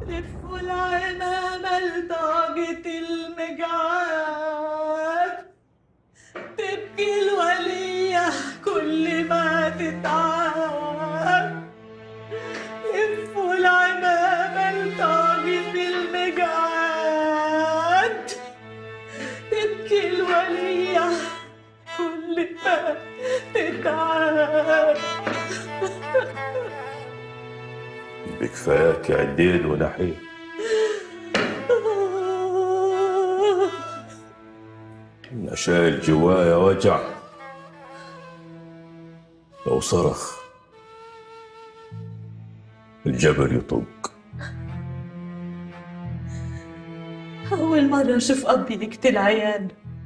لفوا العمامة لطاقة المجعان تبكي الولية كل ما تتعب لفوا العمامة لطاقة المجعان تبكي الولية كل ما تتعب بكفاياك عديد ونحيل أنا شايل جوايا وجع لو صرخ الجبل يطق أول مرة أشوف أبي يقتل عيال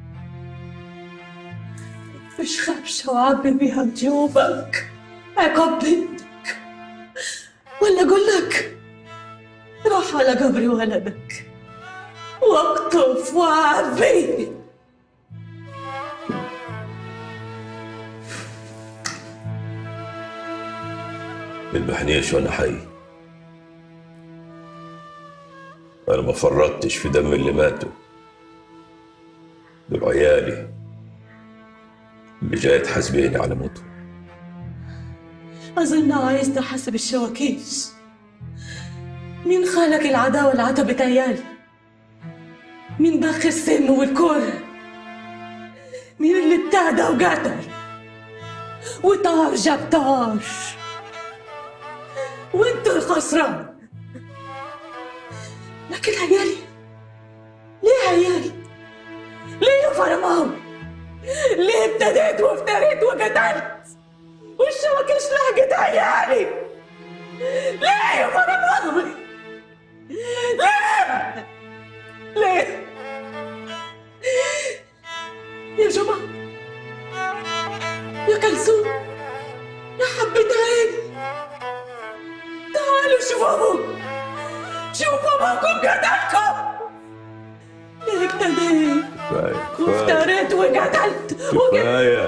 مش خبشة وعبي بيها جيوبك عقاب بنتك ولا أقول لك روح على قبر ولدك واقطف وعبي البحنيش وانا حي انا ما فرطتش في دم اللي ماتوا دول عيالي اللي جاي تحاسبيني على موتهم أظن عايز تحسب الشواكيش مين خلق العداوة لعتبة عيالي مين بخ السم والكره مين اللي ابتعدى وقتل وطار جاب طار وانت الخسران لكن عيالي ليه عيالي ليه يا فرمان ليه ابتديت وافتريت وقتلت والشبكة لحقت عيالي ليه يا فرمان ليه ليه يا جماعة يا كلثوم يا حبة عيني تعالوا شوفوا ابوكم شوفوا ابوكم قتلكم ليه ابتديت كفايه كفايه وافتريت وقتلت وقتلت كفايه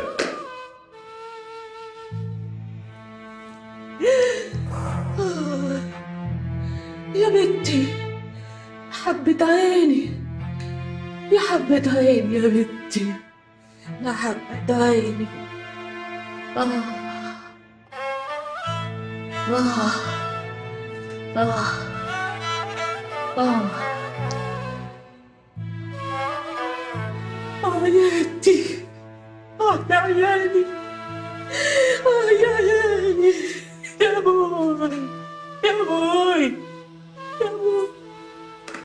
يا بنتي حبة عيني يا حبة عيني يا بنتي يا حبة عيني آه آه آه آه آه يا بنتي آه يا عيالي آه يا عيالي يا بوي يا بوي